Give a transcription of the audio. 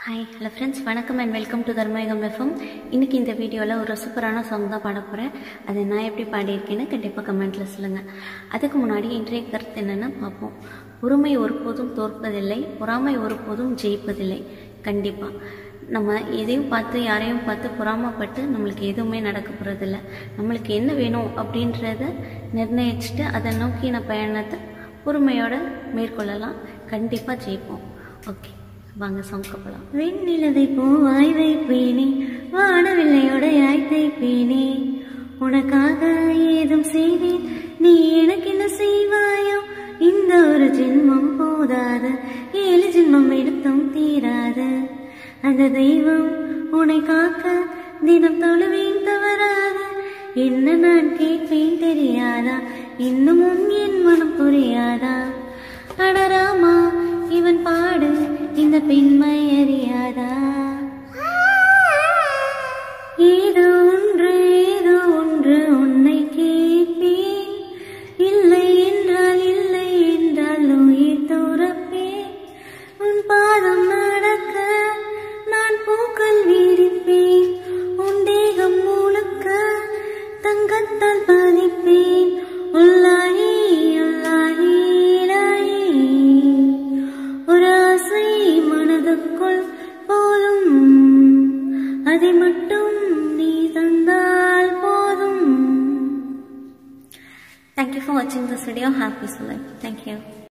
Hi hello friends வணக்கம் and welcome to Dharmayugam FM இன்றைக்கி இந்த வீடியோவில் ஒரு சூப்பரான சாங் தான் பாட போகிறேன் அதை நான் எப்படி பாடியிருக்கேன்னு கண்டிப்பாக கமெண்ட்டில் சொல்லுங்கள் அதுக்கு முன்னாடி இன்றைய கருத்து என்னென்னு பார்ப்போம் பொறுமை ஒருபோதும் தோற்பதில்லை பொறாமை ஒருபோதும் ஜெயிப்பதில்லை கண்டிப்பாக நம்ம எதையும் பார்த்து யாரையும் பார்த்து பொறாமப்பட்டு நம்மளுக்கு எதுவுமே நடக்க போகிறதில்ல நம்மளுக்கு என்ன வேணும் அப்படின்றத நிர்ணயிச்சுட்டு அதை நோக்கின பயணத்தை பொறுமையோடு மேற்கொள்ளலாம் கண்டிப்பாக ஜெயிப்போம் ஓகே வாங்க சாங் போகலாம் வெண்ணிலதை பூவாய் வைப்பேனே வானவில்லையோடையாய் தைப்பேனே உனக்காக ஏதும் செய்வேன் நீ எனக்கு என்ன செய்வாயோ இந்த ஒரு ஜென்மம் போதாத ஏழு ஜென்மம் எடுத்தும் தீராத அந்த தெய்வம் உன்னை காக்க தினம் தொழுவேன் தவறாத என்ன நான் கேட்பேன் தெரியாதா இன்னமும் என் மனம் புரியாதா அடராமா இவன் பாடு இந்த பெண்மை அறியாதா ஏதோ ஒன்று ஏதோ ஒன்று உன்னை கேட்பேன் இல்லை என்றால் இல்லை என்றால் உயிர் துறப்பேன் உன் பாதம் நடக்க நான் பூக்கள் வீரிப்பேன் உன் தேகம் முழுக்க தங்கத்தால் பதிப்பேன் உள்ளாயே உள்ளாயே இலாயே. ஒரு ஆசை மனதுக்குள் போதும் அதை மட்டும் நீ தந்தால் போதும் தேங்க்யூ ஃபார் வாட்சிங் this video happy life thank you